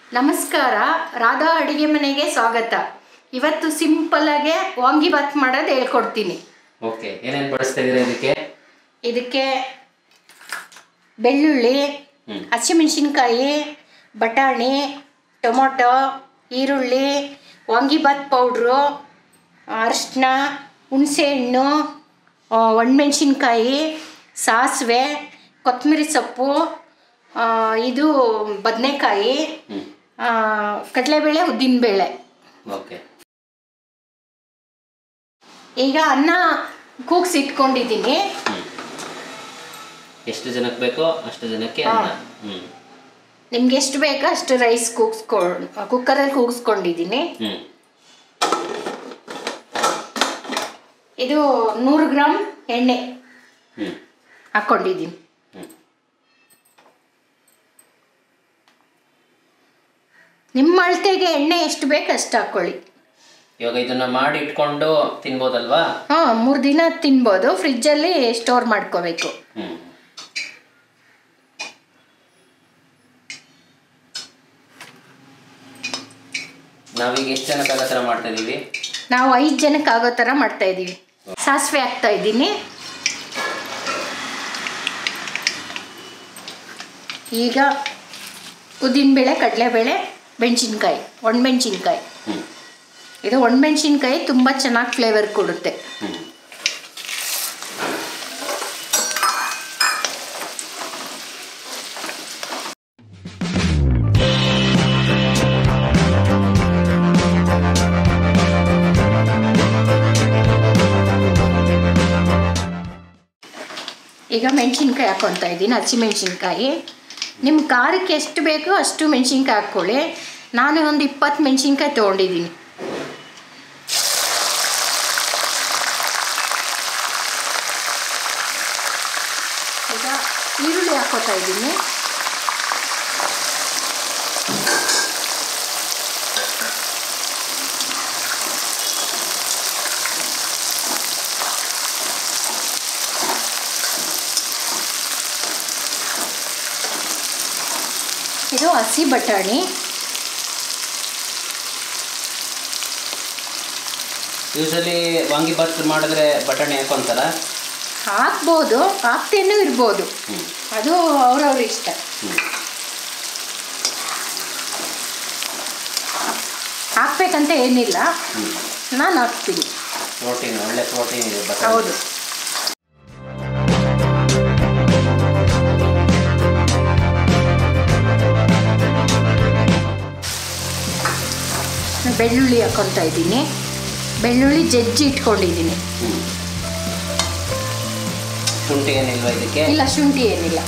ನಮಸ್ಕಾರ ರಾಧಾ ಅಡುಗೆ ಮನೆಗೆ ಸ್ವಾಗತ ಇವತ್ತು ಸಿಂಪಲ್ಲಾಗೆ ವಾಂಗಿಬಾತ್ ಮಾಡೋದು ಹೇಳ್ಕೊಡ್ತೀನಿ ಓಕೆ ಏನೇನು ಬಳಸ್ತಾ ಇದ್ದೀರಾ ಇದಕ್ಕೆ ಇದಕ್ಕೆ ಬೆಳ್ಳುಳ್ಳಿ ಹ್ಮ್. ಹಸಿಮೆಣಸಿನ್ಕಾಯಿ ಬಟಾಣಿ ಟೊಮೊಟೊ ಈರುಳ್ಳಿ ವಾಂಗಿಬಾತ್ ಪೌಡ್ರು ಅರಿಶಿನ ಹುಣಸೆಹಣ್ಣು ಆ, ಒಣಮೆಣ್ಸಿನ್ಕಾಯಿ ಸಾಸಿವೆ ಕೊತ್ತಂಬರಿ ಸೊಪ್ಪು ಆ, ಇದು ಬದನೆಕಾಯಿ ಹ್ಞೂ ಕಡಲೆಬೇಳೆ ಉದ್ದಿನಬೇಳೆ ಓಕೆ ಈಗ ಅನ್ನ ಕೂಗ್ಸಿ ಇಟ್ಕೊಂಡಿದ್ದೀನಿ ಹ್ಞೂ ಎಷ್ಟು ಜನಕ್ಕೆ ಬೇಕೋ ಅಷ್ಟು ಜನಕ್ಕೆ ಹಾ. ಅನ್ನ ಹ್ಞೂ ನಿಮ್ಗೆ ಎಷ್ಟು ಬೇಕೋ ಅಷ್ಟು ರೈಸ್ ಕೂಗಿಸ್ಕೊಂಡು ಕುಕ್ಕರಲ್ಲಿ ಕೂಗಿಸ್ಕೊಂಡಿದ್ದೀನಿ ಹ್ಞೂ ಇದು ನೂರು ಗ್ರಾಮ್ ಎಣ್ಣೆ ಹ್ಞೂ ಹಾಕ್ಕೊಂಡಿದ್ದೀನಿ ಹ್ಞೂ ನಿಮ್ಮ ಅಳತೆಗೆ ಎಣ್ಣೆ ಎಷ್ಟು ಬೇಕು ಅಷ್ಟು ಹಾಕ್ಕೊಳ್ಳಿ ಇವಾಗ ಇದನ್ನ ಮಾಡಿ ಇಟ್ಕೊಂಡು ತಿನ್ಬೋದಲ್ವಾ ಹಾಂ ಮೂರು ದಿನ ತಿನ್ಬೋದು ಫ್ರಿಜ್ಜಲ್ಲಿ ಸ್ಟೋರ್ ಮಾಡ್ಕೋಬೇಕು ಹ್ಞೂ ನಾವೀಗ ಎಷ್ಟು ಜನಕ್ಕೆ ಆಗೋ ಥರ ಮಾಡ್ತಾ ಇದ್ದೀವಿ ನಾವು ಐದು ಜನಕ್ಕೆ ಆಗೋ ಥರ ಮಾಡ್ತಾ ಇದ್ದೀವಿ ಸಾಸಿವೆ ಹಾಕ್ತಾ ಇದ್ದೀನಿ ಈಗ ಉದ್ದಿನಬೇಳೆ ಕಡಲೆಬೇಳೆ ಮೆಣಸಿನ್ಕಾಯಿ ಒಣಮೆಣ್ಸಿನ್ಕಾಯಿ ಹ್ಞೂ ಇದು ಒಣಮೆಣ್ಸಿನ್ಕಾಯಿ ತುಂಬ ಚೆನ್ನಾಗಿ ಫ್ಲೇವರ್ ಕೊಡುತ್ತೆ ಹ್ಞೂ ಈಗ ಮೆಣಸಿನ್ಕಾಯಿ ಹಾಕ್ಕೊತಾ ಇದ್ದೀನಿ ಹಸಿಮೆಣ್ಸಿನ್ಕಾಯಿ ನಿಮ್ಮ ಖಾರಕ್ಕೆ ಎಷ್ಟು ಬೇಕೋ ಅಷ್ಟು ಮೆಣಸಿನ್ಕಾಯಿ ಹಾಕ್ಕೊಳ್ಳಿ ನಾನು ಒಂದು ಇಪ್ಪತ್ತು ಮೆಣಸಿನ್ಕಾಯಿ ತೊಗೊಂಡಿದ್ದೀನಿ ಈಗ ಈರುಳ್ಳಿ ಹಾಕ್ಕೋತಾ ಇದ್ದೀನಿ ಇದು ಹಸಿ ಬಟಾಣಿ ಯೂಸಲಿ ವಾಂಗಿಬಾತ್ ಮಾಡಿದ್ರೆ ಬಟಾಣಿ ಹಾಕೊಂತಾರ ಹಾಕ್ಬೋದು ಹಾಕ್ತೇನೂ ಇರ್ಬೋದು ಹ್ಞೂ ಅದು ಅವ್ರವ್ರ ಇಷ್ಟ ಹ್ಞೂ ಹಾಕ್ಬೇಕಂತ ಏನಿಲ್ಲ ಹ್ಞೂ ನಾನು ಹಾಕ್ತೀನಿ ಪ್ರೋಟೀನ್ ಒಳ್ಳೆ ಪ್ರೋಟೀನ್ ಇದೆ ಬಟಾಣಿ ಹೌದು ಬೆಳ್ಳುಳ್ಳಿ ಹಾಕ್ಕೊತಾ ಇದ್ದೀನಿ ಬೆಳ್ಳುಳ್ಳಿ ಜಜ್ಜಿ ಇಟ್ಕೊಂಡಿದ್ದೀನಿ ಹ್ಞೂ ಶುಂಠಿ ಏನಿಲ್ವಾ ಇದಕ್ಕೆ ಇಲ್ಲ ಶುಂಠಿ ಏನಿಲ್ಲ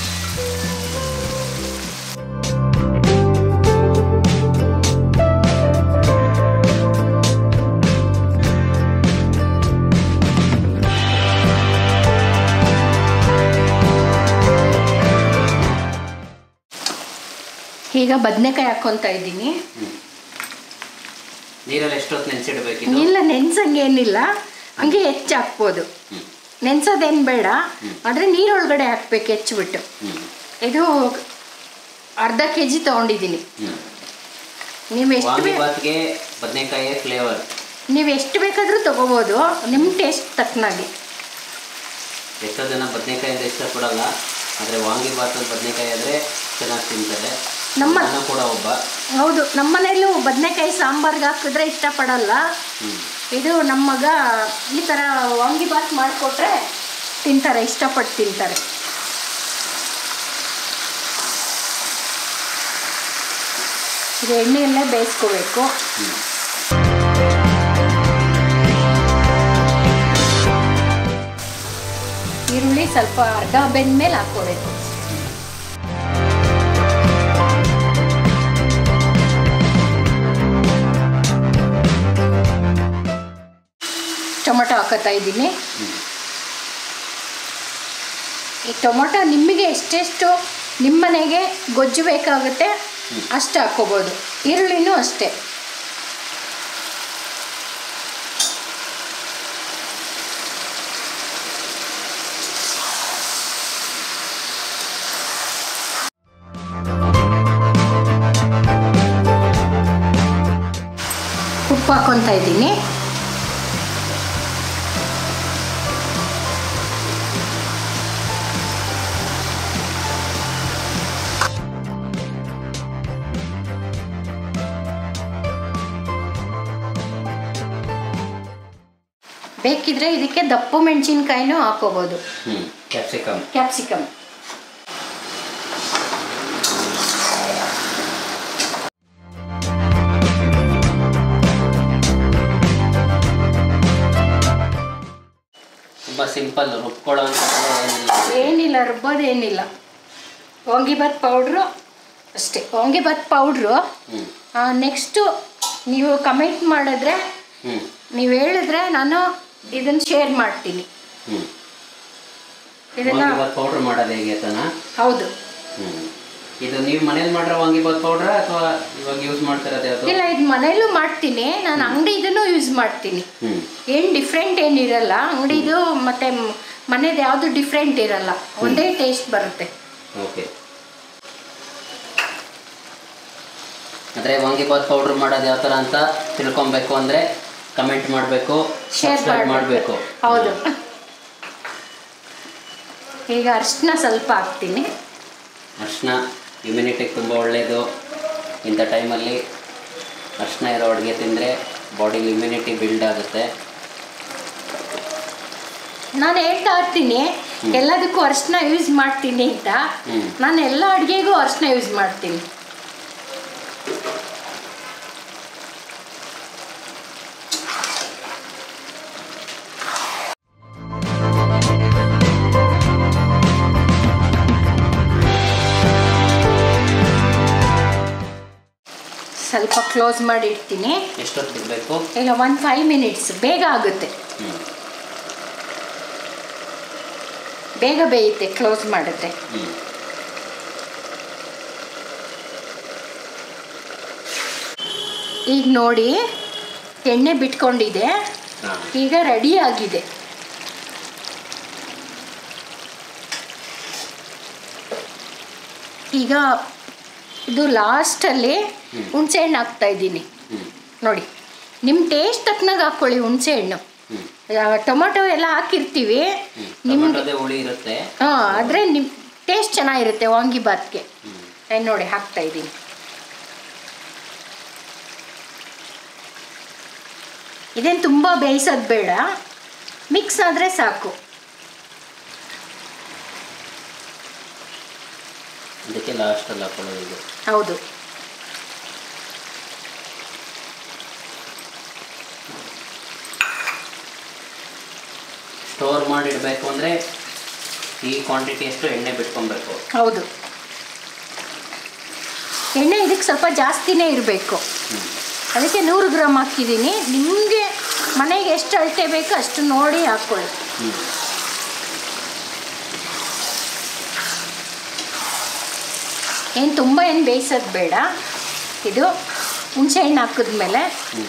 ಈಗ ಬದನೆಕಾಯಿ ಹಾಕ್ಕೊತಾ ಇದ್ದೀನಿ ಹ್ಞೂ ನೀರಲ್ಲಿ ಎಷ್ಟೊತ್ತು ನೆನೆಸಿಡ್ಬೇಕಿದು ಇಲ್ಲ ನೆನ್ಸಂಗೇನಿಲ್ಲ ಹಂಗೆ ಹೆಚ್ಚು ಹಾಕ್ಬೋದು ಹ್ಞೂ ನೆನ್ಸೋದೇನು ಬೇಡ ಆದರೆ ನೀರೊಳಗಡೆ ಹಾಕ್ಬೇಕು ಹೆಚ್ಚಿಬಿಟ್ಟು ಹ್ಞೂ ಇದು ಅರ್ಧ ಕೆ ಜಿ ತೊಗೊಂಡಿದ್ದೀನಿ ಹ್ಞೂ ನೀವು ಎಷ್ಟು ಬೇ ವಾಂಗಿಬಾತ್ಗೆ ಬದನೆಕಾಯಿ ಫ್ಲೇವರ್ ನೀವು ಎಷ್ಟು ಬೇಕಾದರೂ ತೊಗೋಬೋದು ನಿಮ್ಮ ಟೇಸ್ಟ್ ತಕ್ಕನಾಗಿ ಎಷ್ಟೋ ಜನ ಬದನೆಕಾಯಿ ಅಂದರೆ ಇಷ್ಟಪಡಲ್ಲ ಆದರೆ ವಾಂಗಿಬಾತ್ ಬದನೆಕಾಯಿ ಆದರೆ ಚೆನ್ನಾಗಿ ತಿಂತಾರೆ ನಮ್ಮ- ನಾನು ಕೂಡ ಒಬ್ಬ ಹೌದು ನಮ್ಮ ಮನೆಯಲ್ಲೂ ಬದನೆಕಾಯಿ ಸಾಂಬಾರ್ಗೆ ಹಾಕಿದ್ರೆ ಇಷ್ಟಪಡಲ್ಲ ಹ್ಞೂ ಇದು ನಮ್ಮ ಮಗ ಈ ಥರ ವಾಂಗಿಬಾತ್ ಮಾಡಿಕೊಟ್ರೆ ತಿಂತಾರೆ ಇಷ್ಟಪಟ್ಟು ತಿಂತಾರೆ ಇದು ಎಣ್ಣೆಯಲ್ಲೇ ಬೇಯಿಸ್ಕೋಬೇಕು ಹ್ಞೂ ಈರುಳ್ಳಿ ಸ್ವಲ್ಪ ಅರ್ಧ ಬೆಂದ್ಮೇಲೆ ಹಾಕ್ಕೋಬೇಕು ಟೊಮೊಟೊ ಹಾಕೋತಾ ಇದ್ದೀನಿ ಈ ಟೊಮೊಟೊ ನಿಮಗೆ ಎಷ್ಟೆಷ್ಟು ನಿಮ್ಮ ಮನೆಗೆ ಗೊಜ್ಜು ಬೇಕಾಗುತ್ತೆ ಅಷ್ಟು ಹಾಕ್ಕೋಬೋದು ಈರುಳ್ಳಿನೂ ಅಷ್ಟೇ ಬೇಯಿಸ್ಕೊತಾ ಇದ್ದೀನಿ ಬೇಕಿದ್ರೆ ಇದಕ್ಕೆ ದಪ್ಪು ಮೆಣಸಿನ್ಕಾಯಿನೂ ಹಾಕೋಬೋದು ಹ್ಞೂ ಕ್ಯಾಪ್ಸಿಕಮ್ ಕ್ಯಾಪ್ಸಿಕಮ್ ತುಂಬ ಸಿಂಪಲ್ ರುಬ್ಕೊಳ್ಳೋ ಅಂತ ಏನಿಲ್ಲ ಏನಿಲ್ಲ ರುಬ್ಬೋದೇನಿಲ್ಲ ವಾಂಗಿಭಾತ್ ಪೌಡ್ರು ಅಷ್ಟೇ ವಾಂಗಿಭಾತ್ ಪೌಡ್ರು ಹ್ಞೂ ನೆಕ್ಸ್ಟು ನೀವು ಕಮೆಂಟ್ ಮಾಡಿದ್ರೆ ಹ್ಞೂ ನೀವು ಹೇಳಿದ್ರೆ ನಾನು ಇದನ್ನು ಶೇರ್ ಮಾಡ್ತೀನಿ ಹ್ಞೂ ಇದನ್ನ ವಾಂಗಿಬಾತ್ ಪೌಡ್ರ್ ಮಾಡೋದು ಹೇಗೆ ತಾನ ಹೌದು ಹ್ಞೂ ಇದು ನೀವು ಮನೇಲಿ ಮಾಡಿರೋ ವಾಂಗಿಬಾತ್ ಪೌಡ್ರ ಅಥವಾ ಇವಾಗ ಯೂಸ್ ಮಾಡ್ತಿರೋದು ಯಾವುದು ಇಲ್ಲ ಇದು ಮನೆಯಲ್ಲೂ ಮಾಡ್ತೀನಿ ನಾನು ಅಂಗಡಿದೂ ಯೂಸ್ ಮಾಡ್ತೀನಿ ಹ್ಞೂ ಏನು ಡಿಫ್ರೆಂಟ್ ಏನಿರಲ್ಲ ಅಂಗಡಿದು ಮತ್ತು ಮನೇದು ಯಾವುದು ಡಿಫ್ರೆಂಟ್ ಇರಲ್ಲ ಒಂದೇ ಟೇಸ್ಟ್ ಬರುತ್ತೆ ಓಕೆ ಅಂದರೆ ವಾಂಗಿಬಾತ್ ಪೌಡ್ರ್ ಮಾಡೋದು ಯಾವ ಥರ ಅಂತ ತಿಳ್ಕೊಬೇಕು ಅಂದರೆ ಕಮೆಂಟ್ ಮಾಡಬೇಕು ಶೇರ್ ಮಾಡಬೇಕು ಮಾಡಬೇಕು ಹೌದು ಈಗ ಅರಿಶಿನ ಸ್ವಲ್ಪ ಹಾಕ್ತೀನಿ ಅರ್ಶಿನ ಇಮ್ಯುನಿಟಿಗೆ ತುಂಬ ಒಳ್ಳೆಯದು ಇಂಥ ಟೈಮಲ್ಲಿ ಅರ್ಶಿನ ಇರೋ ಅಡುಗೆ ತಿಂದರೆ ಬಾಡಿಲಿ ಇಮ್ಯುನಿಟಿ ಬಿಲ್ಡ್ ಆಗುತ್ತೆ ನಾನು ಹೇಳ್ತಾ ಇರ್ತೀನಿ ಎಲ್ಲದಕ್ಕೂ ಅರಿಶಿನ ಯೂಸ್ ಮಾಡ್ತೀನಿ ಅಂತ ಹ್ಮ್. ನಾನು ಎಲ್ಲ ಅಡುಗೆಗೂ ಅರಿಶಿನ ಯೂಸ್ ಮಾಡ್ತೀನಿ ಸ್ವಲ್ಪ ಕ್ಲೋಸ್ ಮಾಡಿ ಇಡ್ತೀನಿ ಎಷ್ಟೊತ್ತು ಬಿಡಬೇಕು ಇಲ್ಲ ಒಂದು ಫೈವ್ ಮಿನಿಟ್ಸ್ ಬೇಗ ಆಗುತ್ತೆ ಹ್ಞೂ ಬೇಗ ಬೇಯುತ್ತೆ ಕ್ಲೋಸ್ ಮಾಡಿದ್ರೆ ಹ್ಞೂ ಈಗ ನೋಡಿ ಎಣ್ಣೆ ಬಿಟ್ಕೊಂಡಿದೆ ಹಾಂ ಈಗ ರೆಡಿ ಆಗಿದೆ ಈಗ ಇದು ಲಾಸ್ಟಲ್ಲಿ ಹ್ಮ್. ಹುಣಸೆ ಹಣ್ಣು ಹಾಕ್ತಾ ಇದ್ದೀನಿ ಹ್ಞೂ ನೋಡಿ ನಿಮ್ಮ ಟೇಸ್ಟ್ ತಕ್ಕನಾಗ ಹಾಕ್ಕೊಳ್ಳಿ ಹುಣಸೆ ಹಣ್ಣು ಹ್ಞೂ ಆ, ಟೊಮೊಟೊ ಎಲ್ಲ ಹಾಕಿರ್ತೀವಿ ಹ್ಞೂ ನಿಮ್ಗೆ ಟೊಮೆಟೊದೇ ಹುಳಿ ಇರುತ್ತೆ ಹಾಂ ಆದರೆ ನಿಮ್ಮ ಟೇಸ್ಟ್ ಚೆನ್ನಾಗಿರುತ್ತೆ ವಾಂಗಿಬಾತ್ಗೆ ಹ್ಞೂ ನಾನು ನೋಡಿ ಹಾಕ್ತಾ ಇದ್ದೀನಿ ಇದೇನು ತುಂಬ ಬೇಯಿಸೋದು ಬೇಡ ಮಿಕ್ಸ್ ಆದರೆ ಸಾಕು ಅದಕ್ಕೆ ಲಾಸ್ಟಲ್ಲಿ ಹಾಕೊಳ್ಳೋದು ಇದು ಹೌದು ಸ್ಟೋರ್ ಮಾಡಿಡಬೇಕು ಅಂದರೆ ಈ ಕ್ವಾಂಟಿಟಿಯಷ್ಟು ಎಣ್ಣೆ ಬಿಟ್ಕೊಬೇಕು ಹೌದು ಎಣ್ಣೆ ಇದಕ್ಕೆ ಸ್ವಲ್ಪ ಜಾಸ್ತಿನೇ ಇರಬೇಕು ಹ್ಞೂ ಅದಕ್ಕೆ ನೂರು ಗ್ರಾಮ್ ಹಾಕಿದ್ದೀನಿ ನಿಮಗೆ ಮನೆಗೆ ಎಷ್ಟು ಅಳತೆ ಬೇಕೋ ಅಷ್ಟು ನೋಡಿ ಹಾಕ್ಕೊಳ್ಳಿ ಹ್ಞೂ ಏನು ತುಂಬ ಏನು ಬೇಯಿಸೋದು ಬೇಡ ಇದು ಹುಣಸೆ ಹಣ್ಣು ಹಾಕಿದ್ಮೇಲೆ ಹ್ಞೂ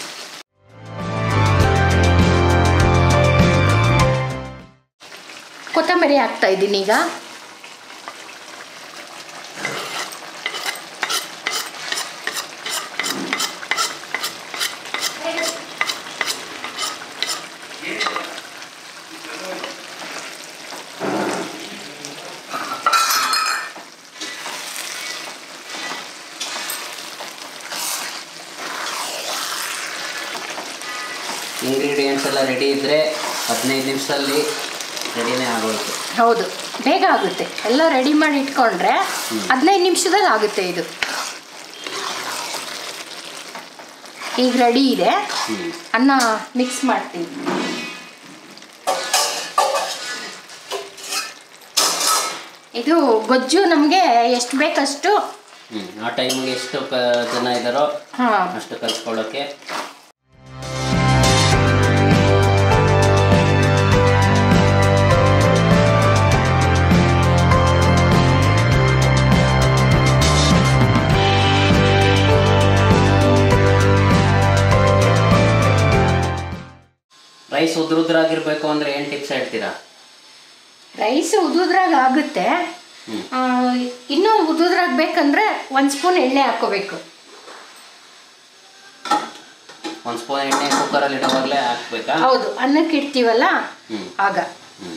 ಕೊತ್ತಂಬರಿ ಹಾಕ್ತಾ ಇದ್ದೀನಿ ಈಗ ಇಂಗ್ರೀಡಿಯೆಂಟ್ಸ್ ಎಲ್ಲ ರೆಡಿ ಇದ್ದರೆ ಹದಿನೈದು ನಿಮಿಷದಲ್ಲಿ ರೆಡಿನೇ ಆಗೋಯ್ತು ಹೌದು ಬೇಗ ಆಗುತ್ತೆ ಎಲ್ಲ ರೆಡಿ ಮಾಡಿ ಇಟ್ಕೊಂಡ್ರೆ ಹ್ಮ್. ಹದಿನೈದು ನಿಮಿಷದಲ್ಲಿ ಆಗುತ್ತೆ ಇದು ಈಗ ರೆಡಿ ಇದೆ ಹ್ಞೂ ಅನ್ನ ಮಿಕ್ಸ್ ಮಾಡ್ತೀನಿ ಇದು ಗೊಜ್ಜು ನಮಗೆ ಎಷ್ಟು ಬೇಕಷ್ಟು ಹ್ಞೂ ಆ ಟೈಮಿಗೆ ಎಷ್ಟು ಕ ಜನ ಇದ್ದಾರೋ ಹಾಂ ಅಷ್ಟು ಕಲ್ಸ್ಕೊಳ್ಳೋಕ್ಕೆ ರೈಸ್ ಉದ್ರುದ್ರಾಗಿರ್ಬೇಕು ಅಂದರೆ ಏನು ಟಿಪ್ಸ್ ಹೇಳ್ತೀರಾ ರೈಸ್ ಉದುದ್ರಾಗ ಆಗುತ್ತೆ ಹ್ಞೂ ಆ, ಇನ್ನೂ ಉದುದ್ರಾಗ ಬೇಕಂದ್ರೆ ಒಂದು ಸ್ಪೂನ್ ಎಣ್ಣೆ ಹಾಕ್ಕೋಬೇಕು ಒಂದು ಸ್ಪೂನ್ ಎಣ್ಣೆ ಕುಕ್ಕರಲ್ಲಿ ಇಡೋವಾಗಲೇ ಹಾಕ್ಬೇಕಾ ಹೌದು ಅನ್ನಕ್ಕೆ ಇಡ್ತೀವಲ್ಲ ಹ್ಮ್. ಆಗ ಹ್ಞೂ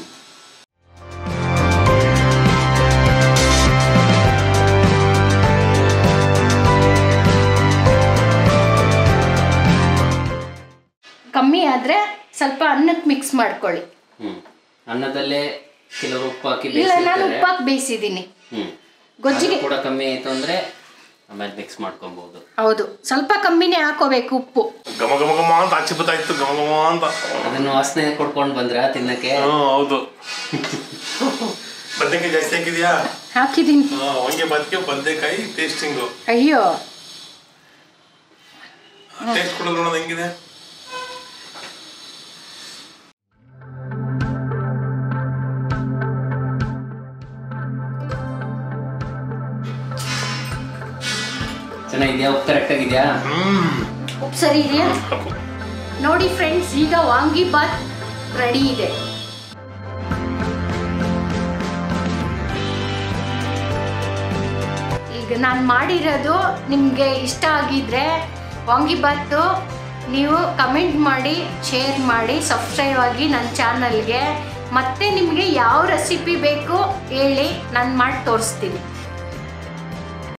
ಕಮ್ಮಿ ಆದರೆ ಸ್ವಲ್ಪ ಅನ್ನಕ್ಕೆ ಮಿಕ್ಸ್ ಮಾಡ್ಕೊಳ್ಳಿ ಹ್ಞೂ ಅನ್ನದಲ್ಲೇ ಕೆಲವರು ಉಪ್ಪು ಹಾಕಿ ಇಲ್ಲ ನಾನು ಬೇಯಿಸಿರ್ತಾರೆ ಉಪ್ಪಾಕಿ ಬೇಯಿಸಿದ್ದೀನಿ ಹ್ಞೂ ಗೊಜ್ಜಿಗೆ ಕೂಡ ಕಮ್ಮಿ ಆಯಿತು ಅಂದರೆ ಆಮೇಲೆ ಮಿಕ್ಸ್ ಮಾಡ್ಕೊಬೋದು ಹೌದು ಸ್ವಲ್ಪ ಕಮ್ಮಿನೇ ಹಾಕೋಬೇಕು ಉಪ್ಪು ಘಮ ಘಮ ಘಮ ಅಂತ ಆಚೆ ಬರ್ತಾ ಇತ್ತು ಘಮ ಘಮ ಅಂತ ಅದನ್ನು ವಾಸನೆ ಕೊಡ್ಕೊಂಡು ಬಂದ್ರ ತಿನ್ನಕ್ಕೆ ಹ್ಞೂ ಹೌದು ಬದನೆಕಾಯಿ ಜಾಸ್ತಿ ಹಾಕಿದ್ಯಾ ಹಾಕಿದ್ದೀನಿ ಹಾ, ಹೊಂಗೆ ಬದಕೆ ಬದನೆಕಾಯಿ ಟೇಸ್ಟಿಂಗು ಅಯ್ಯೋ ಟೇಸ್ಟ್ ಕೊಡೋದು ನೋಡೋದು ಹೆಂಗಿದೆ ಚೆನ್ನಾಗಿದ್ಯಾ ಉಪ್ಪು ಕರೆಕ್ಟಾಗಿದೆಯಾ ಹ್ಮ್ ಉಪ್ಪು ಸರಿ ಇದೆಯಾ ಸಾಕು. ನೋಡಿ ಫ್ರೆಂಡ್ಸ್ ಈಗ ವಾಂಗಿ ಬಾತ್ ರೆಡಿ ಇದೆ ಈಗ ನಾನು ಮಾಡಿರೋದು ನಿಮಗೆ ಇಷ್ಟ ಆಗಿದ್ರೆ ವಾಂಗಿಬಾತು ನೀವು ಕಮೆಂಟ್ ಮಾಡಿ ಶೇರ್ ಮಾಡಿ ಸಬ್ಸ್ಕ್ರೈಬ್ ಆಗಿ ನನ್ನ ಚಾನಲ್ಗೆ ಮತ್ತೆ ನಿಮಗೆ ಯಾವ ರೆಸಿಪಿ ಬೇಕು ಹೇಳಿ ನಾನು ಮಾಡಿ ತೋರಿಸ್ತೀನಿ